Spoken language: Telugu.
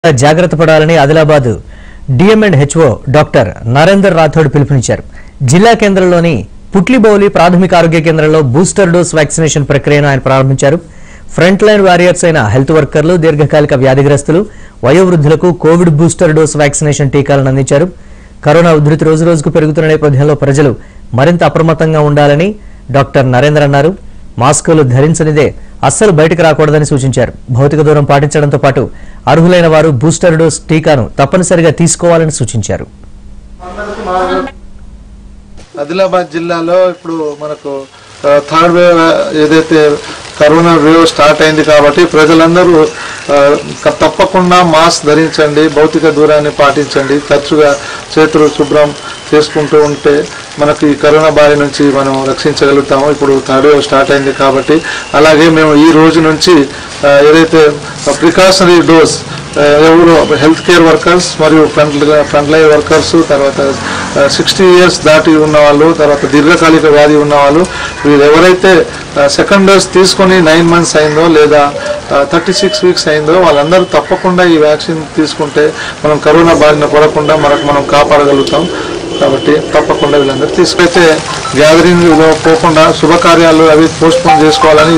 జాగ్రత్త పడాలని Adilabad DM and HO doctor Narender Rathod పిలుపునిచ్చారు జిల్లా కేంద్రంలోని పుట్లిబౌలి ప్రాథమిక ఆరోగ్య కేంద్రంలో బూస్టర్ డోస్ వ్యాక్సినేషన్ ప్రక్రియను ఆయన ప్రారంభించారు ఫ్రంట్ లైన్ వారియర్స్ అయిన హెల్త్ వర్కర్లు దీర్ఘకాలిక వ్యాధిగ్రస్తులు వయోవృద్ధులకు కోవిడ్ బూస్టర్ డోస్ వ్యాక్సినేషన్ టీకాలను అందించారు కరోనా ఉధృతి రోజు రోజుకు పెరుగుతున్న నేపథ్యంలో ప్రజలు మరింత అప్రమత్తంగా ఉండాలని డాక్టర్ నరేందర్ అన్నారు మాస్కులు ధరించనిదే అస్సలు బయటకు రాకూడదని సూచించారు భౌతిక దూరం పాటించడంతో పాటు అర్హులైన వారు బూస్టర్ డోస్ టీకాను తప్పనిసరిగా తీసుకోవాలని సూచించారు ఆదిలాబాద్ జిల్లాలో ఇప్పుడు మనకు ఆ, థర్డ్ వేవ్ ఆ, ఏదైతే కరోనా వేవ్ స్టార్ట్ అయింది కాబట్టి ప్రజలందరూ ఆ, క- తప్పకుండా మాస్క్ ధరించండి భౌతిక దూరాన్ని పాటించండి తరచుగా చేతులు శుభ్రం చేసుకుంటూ ఉంటే మనకి ఈ కరోనా బారి నుంచి మనం రక్షించగలుగుతాము ఇప్పుడు థర్డ్ వేవ్ స్టార్ట్ అయింది కాబట్టి అలాగే మేము ఈ రోజు నుంచి ఆ, ఏదైతే ప్రికాషనరీ డోస్ ఆ, ఎవరు హెల్త్ కేర్ వర్కర్స్ మరియు ఫ్రంట్ ఫ్రంట్ లైన్ వర్కర్స్ తర్వాత సిక్స్టీ ఇయర్స్ దాటి ఉన్న వాళ్ళు తర్వాత దీర్ఘకాలిక వ్యాధి ఉన్న వాళ్ళు వీరు ఎవరైతే సెకండ్ డోస్ తీసుకొని నైన్ మంత్స్ అయిందో లేదా థర్టీ సిక్స్ వీక్స్ అయిందో వాళ్ళందరూ తప్పకుండా ఈ వ్యాక్సిన్ తీసుకుంటే మనం కరోనా బారిన పడకుండా మనకు మనం కాపాడగలుగుతాం కాబట్టి తప్పకుండా వీళ్ళందరూ తీసుకైతే గ్యాదరింగ్ పోకుండా శుభకార్యాలు అవి పోస్ట్ పోన్ చేసుకోవాలని